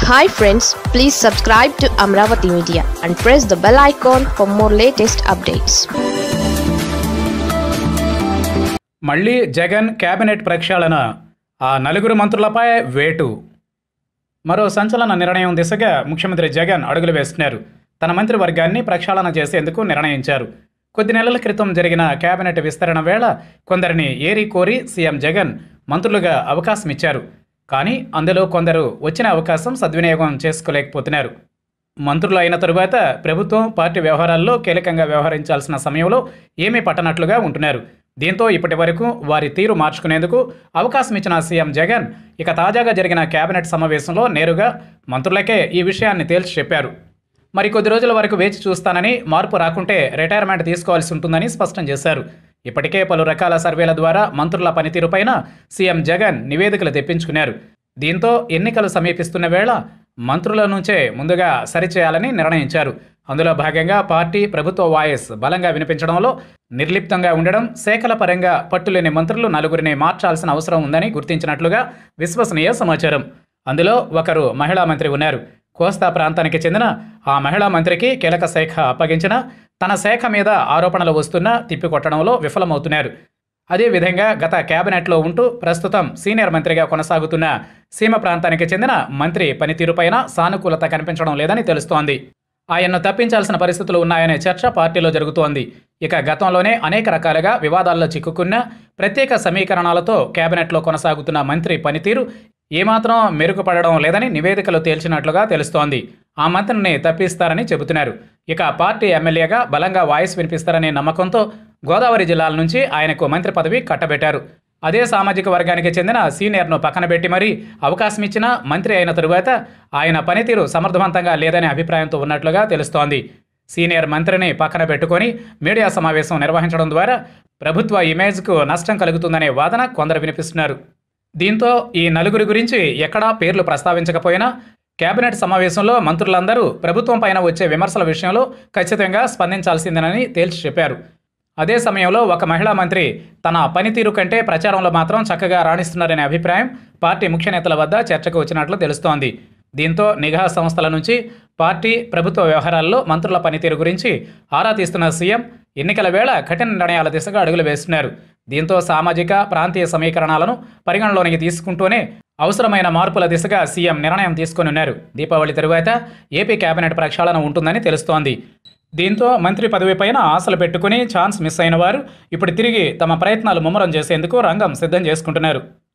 hi friends please subscribe to Amaravati media and press the bell icon for more latest updates మళ్ళీ Jagan cabinet ప్రక్షాళన ఆ నలుగురు మంత్రులపై వేటు మరో సంచలన నిర్ణయం దిశగా ముఖ్యమంత్రి జగన్ అడుగులు వేస్తున్నారు తన మంత్రివర్గాన్ని ప్రక్షాళన చేసేందుకు నిర్ణయించారు కొద్ది నెలల క్రితం జరిగిన కేబినెట్ విస్తరణ వేళ కొందరిని ఏరి కోరి సీఎం జగన్ మంత్రులుగా అవకాశం ఇచ్చారు కానీ అందులో కొందరు వచ్చిన అవకాశం సద్వినియోగం చేసుకోలేకపోతున్నారు మంత్రులు అయిన తరువాత ప్రభుత్వం పార్టీ వ్యవహారాల్లో కీలకంగా వ్యవహరించాల్సిన సమయంలో ఏమీ పట్టనట్లుగా ఉంటున్నారు దీంతో ఇప్పటి వరకు వారి తీరు మార్చుకునేందుకు అవకాశం ఇచ్చిన సీఎం జగన్ ఇక తాజాగా జరిగిన కేబినెట్ సమావేశంలో నేరుగా మంత్రులకే ఈ విషయాన్ని తేల్చి చెప్పారు మరి కొద్ది రోజుల వరకు వేచి చూస్తానని మార్పు రాకుంటే రిటైర్మెంట్ తీసుకోవాల్సి ఉంటుందని స్పష్టం చేశారు ఇప్పటికే పలు రకాల సర్వేల ద్వారా మంత్రుల పనితీరుపైన సీఎం జగన్ నివేదికలు తెప్పించుకున్నారు దీంతో ఎన్నికలు సమీపిస్తున్న వేళ మంత్రుల నుంచే ముందుగా సరిచేయాలని నిర్ణయించారు అందులో భాగంగా పార్టీ ప్రభుత్వ వాయిస్ బలంగా వినిపించడంలో నిర్లిప్తంగా ఉండడం శాఖల పరంగా పట్టులేని మంత్రులు నలుగురిని మార్చాల్సిన అవసరం ఉందని గుర్తించినట్లుగా విశ్వసనీయ సమాచారం అందులో ఒకరు మహిళా మంత్రి ఉన్నారు కోస్తా ప్రాంతానికి చెందిన ఆ మహిళా మంత్రికి కీలక శాఖ అప్పగించిన తన శాఖ మీద ఆరోపణలు వస్తున్నా తిప్పికొట్టడంలో విఫలమవుతున్నారు అదేవిధంగా గత కేబినెట్లో ఉంటూ ప్రస్తుతం సీనియర్ మంత్రిగా కొనసాగుతున్న సీమ ప్రాంతానికి చెందిన మంత్రి పనితీరుపైన సానుకూలత కనిపించడం లేదని తెలుస్తోంది ఆయన్ను తప్పించాల్సిన పరిస్థితులు ఉన్నాయనే చర్చ పార్టీలో జరుగుతోంది ఇక గతంలోనే అనేక రకాలుగా వివాదాల్లో చిక్కుకున్న ప్రత్యేక సమీకరణాలతో కేబినెట్లో కొనసాగుతున్న మంత్రి పనితీరు ఏమాత్రం మెరుగుపడడం లేదని నివేదికలు తేల్చినట్లుగా తెలుస్తోంది ఆ మంత్రిని తప్పిస్తారని చెబుతున్నారు ఇక పార్టీ ఎమ్మెల్యేగా బలంగా వాయిస్ వినిపిస్తారనే నమ్మకంతో గోదావరి జిల్లాల నుంచి ఆయనకు మంత్రి పదవి కట్టబెట్టారు అదే సామాజిక వర్గానికి చెందిన సీనియర్ను పక్కన పెట్టి మరీ అవకాశం ఇచ్చిన మంత్రి అయిన తరువాత ఆయన పనితీరు సమర్థవంతంగా లేదనే అభిప్రాయంతో ఉన్నట్లుగా తెలుస్తోంది సీనియర్ మంత్రిని పక్కన పెట్టుకొని మీడియా సమావేశం నిర్వహించడం ద్వారా ప్రభుత్వ ఇమేజ్కు నష్టం కలుగుతుందనే వాదన కొందరు వినిపిస్తున్నారు దీంతో ఈ నలుగురి గురించి ఎక్కడా పేర్లు ప్రస్తావించకపోయినా కేబినెట్ సమావేశంలో మంత్రులందరూ ప్రభుత్వం పైన వచ్చే విమర్శల విషయంలో ఖచ్చితంగా స్పందించాల్సిందేనని తేల్చి చెప్పారు అదే సమయంలో ఒక మహిళా మంత్రి తన పనితీరు కంటే ప్రచారంలో మాత్రం చక్కగా రాణిస్తున్నారనే అభిప్రాయం పార్టీ ముఖ్య నేతల వద్ద చర్చకు వచ్చినట్లు తెలుస్తోంది దీంతో నిఘా సంస్థల నుంచి పార్టీ ప్రభుత్వ వ్యవహారాల్లో మంత్రుల పనితీరు గురించి ఆరా తీస్తున్న సీఎం ఎన్నికల వేళ కఠిన నిర్ణయాల దిశగా అడుగులు వేస్తున్నారు దీంతో సామాజిక ప్రాంతీయ సమీకరణాలను పరిగణలోనికి తీసుకుంటూనే అవసరమైన మార్పుల దిశగా సీఎం నిర్ణయం తీసుకొనున్నారు దీపావళి తరువాత ఏపీ కేబినెట్ ప్రక్షాళన ఉంటుందని తెలుస్తోంది దీంతో మంత్రి పదవిపైన ఆశలు పెట్టుకుని ఛాన్స్ మిస్ అయిన వారు ఇప్పుడు తిరిగి తమ ప్రయత్నాలు ముమ్మరం చేసేందుకు రంగం సిద్ధం చేసుకుంటున్నారు